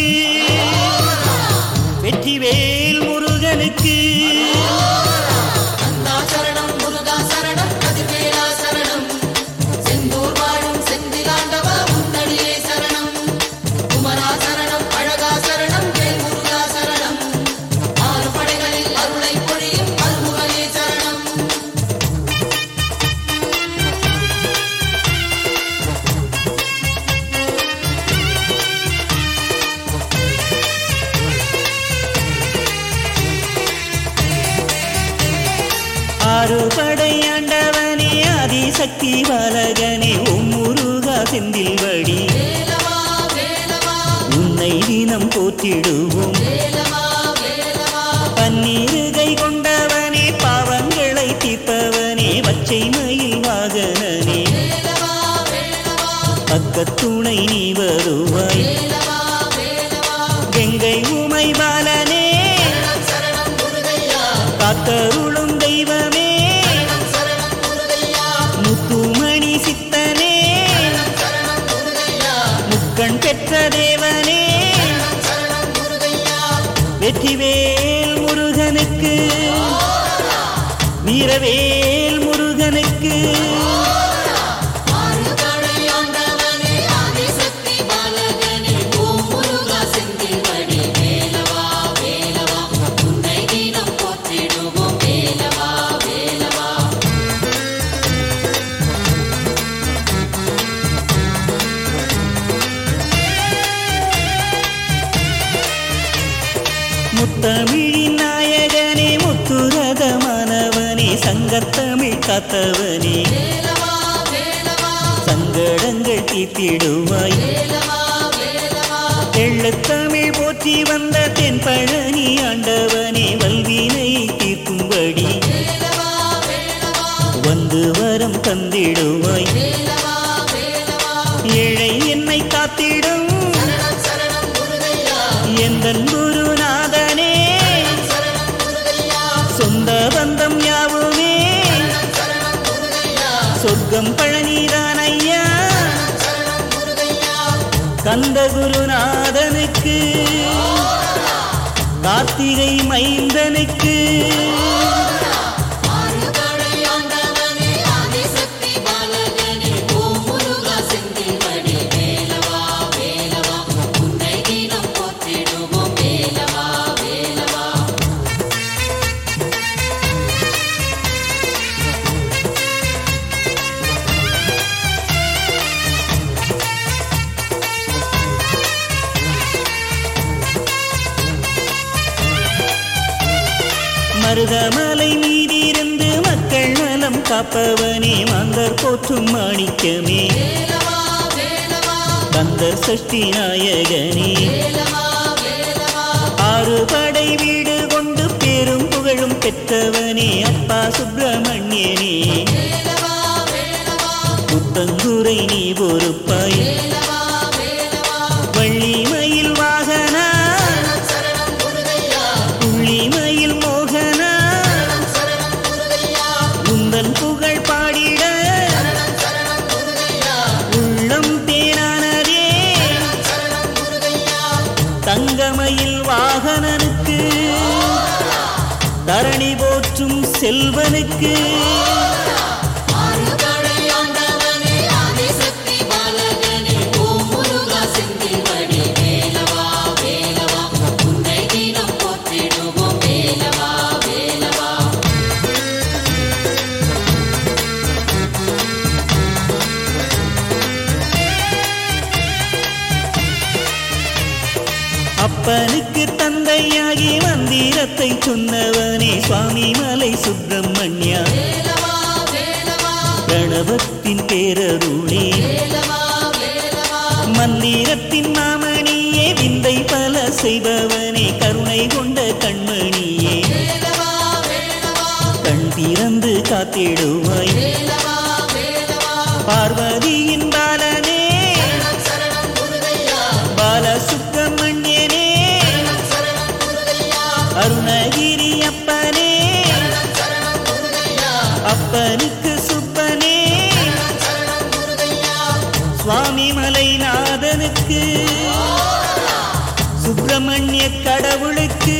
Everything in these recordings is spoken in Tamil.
முருகனுக்கு வெற்றிவேல் முருகனுக்கு அண்ணா சரணம் முருகா சரணம் கதிர்வேலா சரணம் செந்தூர் வாழும் செந்திலாண்டவா உன்னடியே சரணம் குமரா சரணம் அழகா சரணம் வேல் முருகா சரணம் ஆறு படைகளில் அருளை பொழியும் அருமுகனே சரணம் ஆறுபடை ஆண்டவனே ஆதிசக்தி பாலகனே ஓம் முருகா செந்தில் வடி வேலவா வேலவா உன்னை தினம் போற்றிடுவோம் வேலவா வேலவா பன்னீருகை கொண்டவனே பாவங்களை தீர்ப்பவனே பச்சை மயில் வாகனனே வேலவா வேலவா பக்கத்துணை நீ வருவாய் வேலவா வேலவா கங்கை உமை பாலனே சரணம் சரணம் முருகையா காத்தருளும் தெய்வமே சரணம் சரணம் முருகையா முத்துமணி சித்தனே சரணம் முருகையா முக்கண் பெற்ற தேவனே சரணம் சரணம் முருகையா வெற்றிவேல் முருகனுக்கு வீரவேல் முருகனுக்கு ஆறுபடை ஆண்டவனே ஆதிசக்தி பாலகனே ஓம் முருகா செந்தில்வடி வேலவா வேலவா உன்னை தினம் போற்றிடுவோம் வேலவா வேலவா முத்தமிழின் நாயகனே முத்துரத மாணவனே சங்கத்தமிழ் காத்தவனே வேலவா வேலவா சங்கடங்கள் தீர்த்திடுவாய் வேலவா வேலவா தெள்ளத்தமிழ் போற்றி வந்த தென் பழனி ஆண்டவனே வல்வினை தீர்க்கும்படி வேலவா வேலவா வந்து வரம் தந்திடுவாய் வேலவா வேலவா ஏழை என்னை காத்திடும் சரணம் சரணம் முருகையா எந்தன் குருநாதனே சரணம் முருகையா சொந்த பந்தம் யாவுமே சரணம் முருகையா சொர்க்கம் பழனிதான் ஐயா சரணம் முருகையா கந்த குருநாதனுக்கு கார்த்திகை மைந்தனுக்கு ஆறுபடை ஆண்டவனே ஆதிசக்தி பாலகனே ஓம் முருகா செந்தில்வடி வேலவா வேலவா உன்னை தினம் போற்றிடுவோம் வேலவா வேலவா மருதமலை மீதிருந்து மக்கள் நலம் காப்பவனே மாந்தர் போற்றும் மாணிக்கமே வேலவா வேலவா கந்தர் சஷ்டி நாயகனே வேலவா வேலவா ஆறு படை வீடு கொண்டு பேரும் புகழும் பெற்றவனே அப்பா சுப்பிரமணியனே வேலவா வேலவா புத்தங்குறை நீ பொறுப்பாய் வேலவா வேலவா வள்ளி மயில் வாகனா சரணம் முருகையா புள்ளி மயில் மோகனா சரணம் முருகையா உந்தன் புகழ் பாடிட சரணம் சரணம் முருகையா உள்ளம் தேனானதே சரணம் முருகையா தங்கமயில் வாகனனுக்கு தரணி போற்றும் செல்வனுக்கு ஆறுபடை ஆண்டவனே ஆதிசக்தி பாலகனே ஓம் முருகா செந்தில்வடி வேலவா வேலவா உன்னை தினம் போற்றிடுவோம் வேலவா வேலவா அப்பனுக்கு தந்தையாகி மந்திரத்தை சொன்னவனே சுவாமி மலை சுப்பிரமணியா வேலவா வேலவா கணபத்தின் பேரருளே வேலவா வேலவா மந்திரத்தின் மாமணியே விந்தை பல செய்பவனே கருணை கொண்ட கண்மணியே வேலவா வேலவா கண் திறந்து காத்திடுவாய் வேலவா வேலவா பார்வதியின் பாலனே சரணம் முருகையா பாலசுப்பிரமணியனே சரணம் முருகையா அருணகிரி அப்பனே சரணம் முருகையா அப்பனுக்கு சுப்பனே சரணம் முருகையா சுவாமி மலைநாதனுக்கு சுப்பிரமணிய கடவுளுக்கு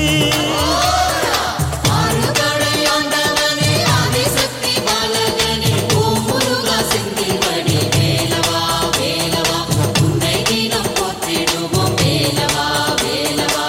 ஆறுபடை ஆண்டவனே ஆதிசக்தி பாலகனே ஓம் முருகா செந்தில்வடி வேலவா வேலவா உன்னை தினம் போற்றிடுவோம் வேலவா வேலவா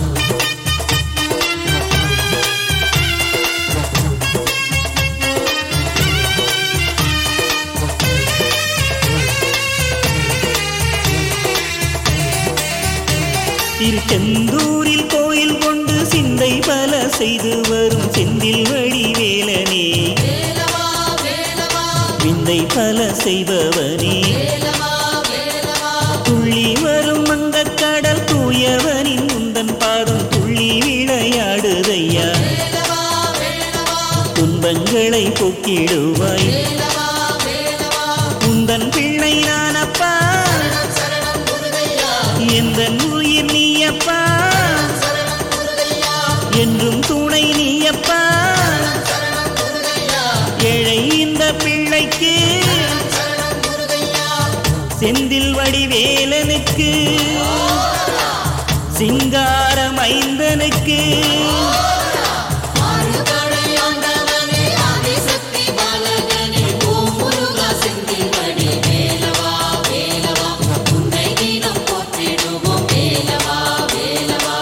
திருச்செந்தூரில் கோயில் கொண்டு சிந்தை பல செய்து வரும் செந்தில் வடிவேலனே வேலவா வேலவா விந்தை பல செய்பவனே வேலவா வேலவா துள்ளி வரும் அங்கக் கடல் தூயவனின் முந்தன் பாதம் துள்ளி விளையாடுதையா வேலவா வேலவா துன்பங்களை போக்கிடுவாய் வேலவா வேலவா உந்தன் பிள்ளை நானப்பா சரணம் சரணம் முருகையா எந்த உயிர் நீயப்பா சரணம் முருகையா என்றும் துணை நீயப்பா சரணம் முருகையா ஏழை இந்த பிள்ளைக்கு சரணம் முருகையா செந்தில் வடிவேலனுக்கு சிங்கார மைந்தனுக்கு ஆறுபடை ஆண்டவனே ஆதிசக்தி பாலகனே ஓம் முருகா செந்தில்வடி வேலவா வேலவா உன்னை தினம் போற்றிடுவோம் வேலவா வேலவா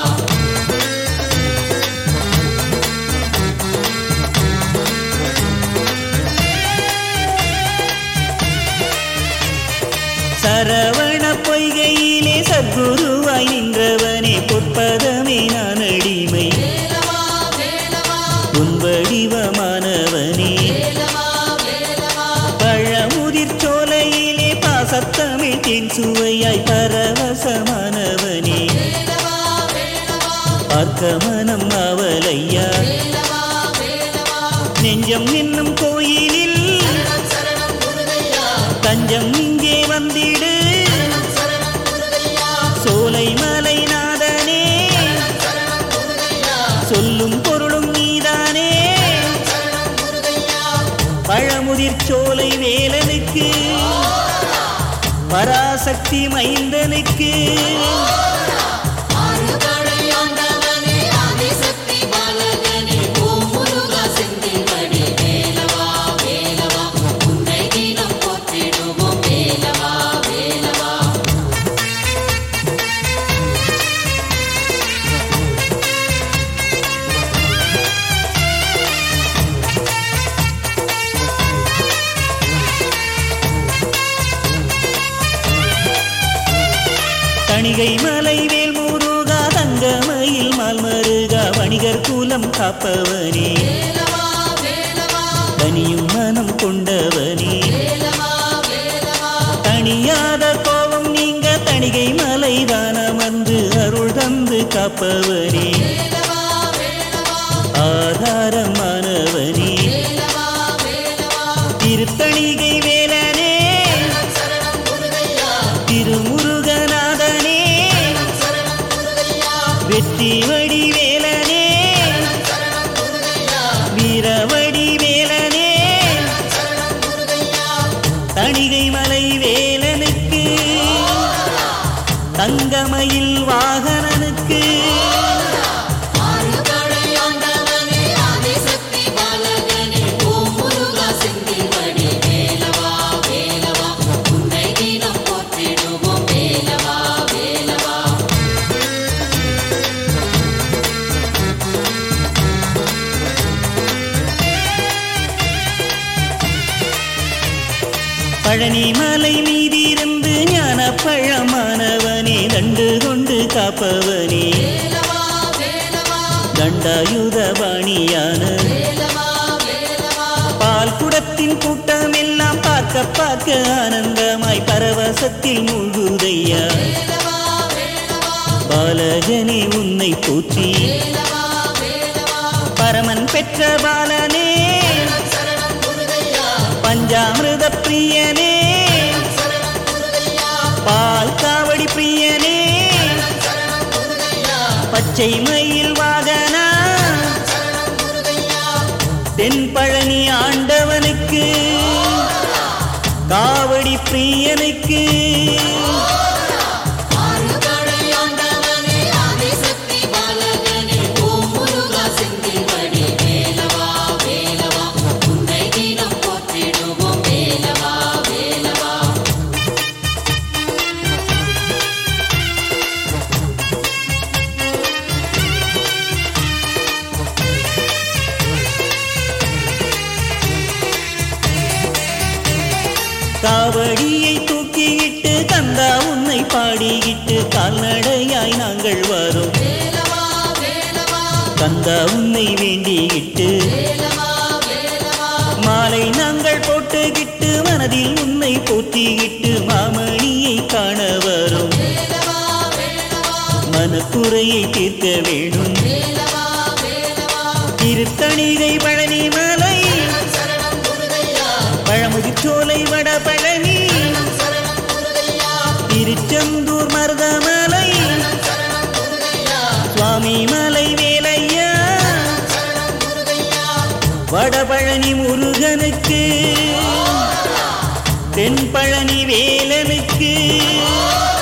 சரவண பொய்கையிலே சத்குருவாய் நின்றவனே பொற்பதமே நான் அடிமை வேலவா வேலவா உன் வடிவமானவனே வேலவா வேலவா பழமுதிர் சோலையிலே பாசத்தமிழ் தேன் சுவையாய் பரவசமானவனே வேலவா வேலவா பார்க்க மனம் அவலையா வேலவா வேலவா நெஞ்சம் என்னும் கோயிலில் சரணம் சரணம் முருகையா தஞ்சம் இங்கே வந்திடு சரணம் முருகையா சோலை மலை நாதனே சரணம் முருகையா சொல்லும் பொருளும் நீதானே சரணம் முருகையா பழமுதிர் சோலை வேலனுக்கு பராசக்தி மைந்தனுக்கு ஆறுபடை ஆண்டவனே ஆதிசக்தி பாலகனே ஓம் முருகா செந்தில்வடி வேலவா வேலவா உன்னை தினம் போற்றிடுவோம் வேலவா வேலவா தணிகை மலை வேல் முருகா தங்கமயில் மால் மருகா வணிகர் குலம் காப்பவனே வேலவா வேலவா தனியும் மனம் கொண்டவனே வேலவா வேலவா தணியாத கோபம் நீங்க தணிகை மலை தானம் வந்து அருள் தந்து காப்பவனே வேலவா வேலவா ஆதாரமானவனே வேலவா வேலவா திருத்தணிகை வேலனே சரணம் முருகையா திருமுருகநாதனே சரணம் முருகையா வெற்றி வடி வேலனே சரணம் முருகையா வீரவடி வேலனே சரணம் முருகையா தணிகை மலை வேலனுக்கு தங்கமயில் வாகனனுக்கு ஆறுபடை ஆண்டவனே ஆதிசக்தி பாலகனே ஓம் முருகா செந்தில்வடி வேலவா வேலவா உன்னை தினம் போற்றிடுவோம் வேலவா வேலவா பழனி மலை மீதிருந்து ஞான பழமானவனே தண்டு கொண்டு காப்பவனே வேலவா வேலவா தண்டாயுதபாணியான வேலவா வேலவா பால் குடத்தின் கூட்டமெல்லாம் பார்க்க பார்க்க ஆனந்தமாய் பரவசத்தில் மூழ்குதையா வேலவா வேலவா பாலகனே உன்னை போற்றி வேலவா வேலவா பரமன் பெற்ற பாலனே சரணம் முருகையா பஞ்சாமிருத பிரியனே சரணம் முருகையா பால் காவடி பிரியனே சரணம் முருகையா பச்சை மயில் வாகனா சரணம் முருகையா தென்பழனி ஆண்டவனுக்கு காவடி பிரியனுக்கு ஆறுபடை ஆண்டவனே ஆதிசக்தி உன்னை பாடிக்கிட்டு கால்நடையாய் நாங்கள் வரும் வேலவா வேலவா கந்தா உன்னை வேண்டிக்கிட்டு வேலவா வேலவா மாலை நாங்கள் போட்டுக்கிட்டு மனதில் உன்னை போற்றிக்கிட்டு மாமணியை காண வரும் வேலவா வேலவா மனக்குறையை தீர்க்க வேணும் வேலவா வேலவா திருத்தணிகை பழனி மலை சரணம் முருகையா பழமுதிர்ச்சோலை வட பழனி சரணம் முருகையா திருச்செந்தூர் மருதமலை சரணம் முருகையா சுவாமி மலை வேலையா சரணம் முருகையா வடபழனி முருகனுக்கு தென்பழனி வேலனுக்கு